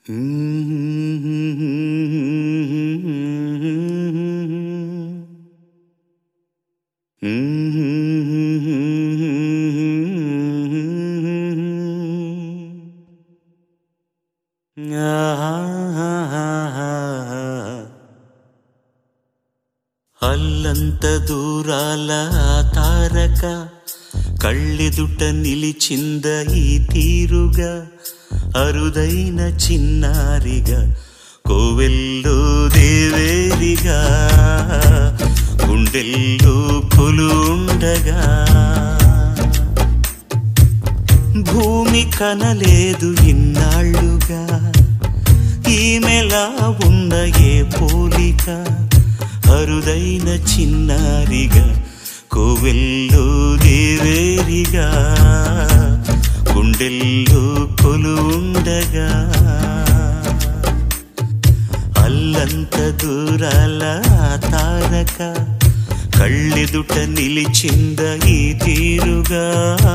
అల్లంత దూరాల ఆ తారక కళ్ళెదుట నిలిచింద ఈ తీరుగా అరుదైన చిన్నారిగా కోవెల్లో దేవేరిగా గుండెల్లో కొలుండగా భూమి కనలేదు ఇన్నాళ్ళుగా ఈమెలా ఉన్న ఏ పోలిక అరుదైన చిన్నారిగా కోవెల్లో దేవేరిగా గుండెల్లో కొలుండగా అల్లంత దూరాల ఆ తారక కళ్ళెదుట నిలిచింద ఈ తీరుగా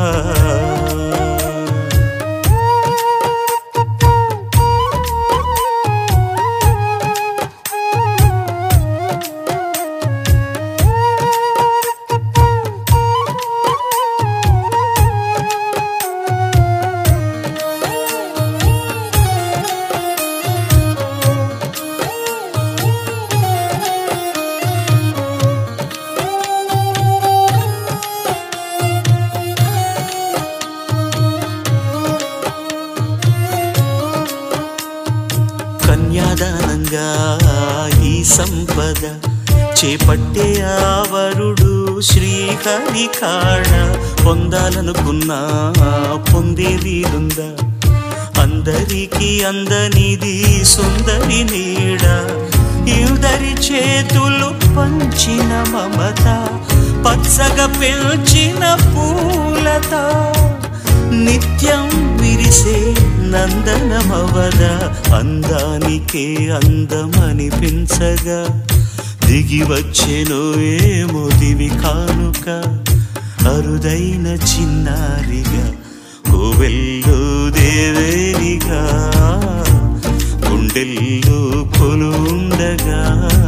కన్యాదానంగా ఈ సంపద చేపట్టే ఆవరుడు శ్రీహరి కాడ పొందాలనుకున్నా పొందే వీలుందా అందరికీ అందనిది సుందరి నీడ ఇద్దరి చేతులు పంచిన మమత పచ్చగా పెంచిన పూలత నిత్యం విరిసే నందనమవద అందానికే అందమనిపించగా దిగి వచ్చెను ఏమో దివి కానుక అరుదైన చిన్నారిగా కోవెల్లో దేవేరిగా గుండెల్లో కొలుండగా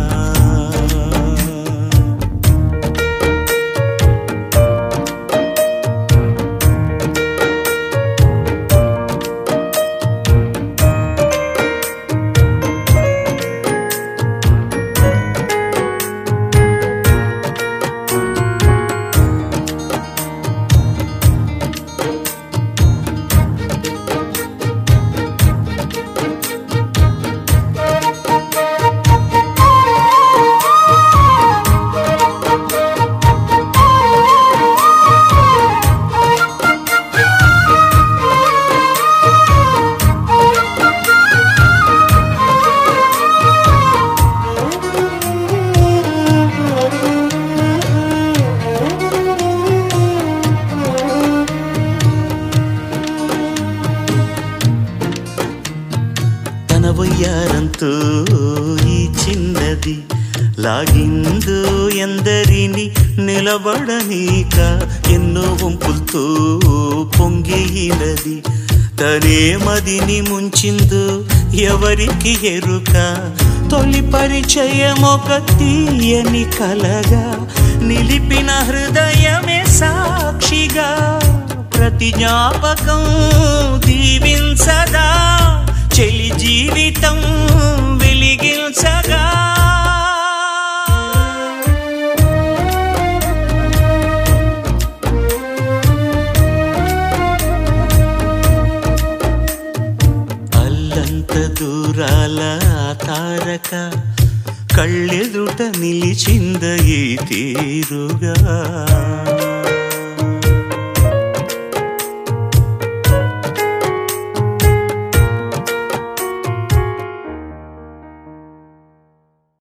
తన వయ్యారంతో ఈ చిన్నది లాగిందో ఎందరిని నిలబడనీక ఎన్నో వంపులతో పొంగినది తనే మదిని ముంచిందో ఎవరికి ఎరుక తొలి పరిచయం ఒక తీయని కలగా నిలిపిన హృదయమే సాక్షిగా ప్రతి జ్ఞాపకం దీవించదా చెలి జీవితం వెలిగించగా అల్లంత దూరాల ఆ తారక కళ్ళెదుట నిలిచింద ఈ తీరుగా